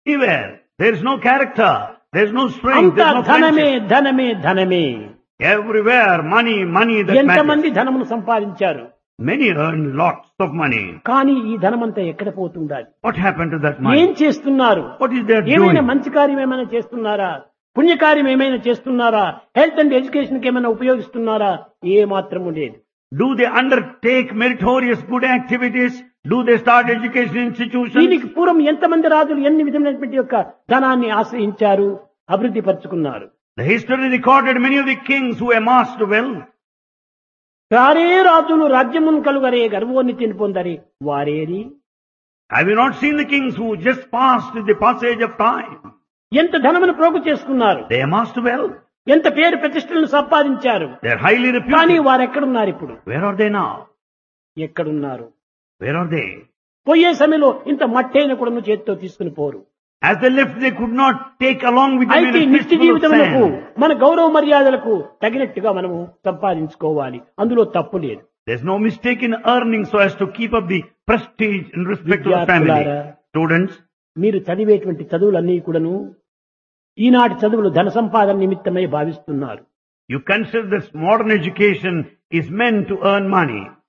Anywhere. There is no character. There is no strength. అంతా There is no ధనమే friendship. ధనమే ధనమే Everywhere, money, money that matters. ఎంతమంది ధనమును సంపాదించారు Many earn lots of money. కానీ ఈ ధనమంతా ఎక్కడ పోతుండాలి What happened to that ఏం money? చేస్తున్నారు What is their ఏమైనా doing? మంచి కార్యం ఏమైనా చేస్తున్నారా పుణ్యకార్యం ఏమైనా చేస్తున్నారా హెల్త్ అండ్ ఎడ్యుకేషన్ కి ఏమైనా ఉపయోగిస్తున్నారా ఏ మాత్రము లేదు Do they undertake meritorious good activities? Do they start education institutions? దీనికి పూర్వం ఎంతమంది రాజులు ఎన్ని విధమైనటువంటి యొక్క ధనాన్ని ఆశ్రయించారు అభివృద్ధి పరుచుకున్నారు The history recorded many of the kings who amassed wealth. వారే రాజులు రాజ్యమును కలుగరే గర్వోన్నతిని పొందరే వారేరి Have you not seen the kings who just passed the passage of time? ఎంత ధనమును ప్రోగు చేసుకున్నారు They amassed wealth. ఎంత పేరు ప్రతిష్టలను సంపాదించారు They are highly కానీ reputed. వారు ఎక్కడున్నారు ఇప్పుడు Where are they now? ఎక్కడున్నారు Where are they? పోయే సమయంలో ఇంత మట్టైన కూడా చేతితో తీసుకుని పోరు As they left, they could not take along with them అయితే even a నిత్య fistful of జీవితములకు sand. మన గౌరవ మర్యాదలకు తగినట్టుగా మనము సంపాదించుకోవాలి అందులో తప్పు లేదు There's no mistake in earning so as to keep up the prestige and respect of the family. విద్యార్థులారా, Students, మీరు చదివేటువంటి చదువులన్నీ కూడాను ఈనాటి చదువులు ధన సంపాదన నిమిత్తమై భావిస్తున్నారు you consider this modern education is meant to earn money.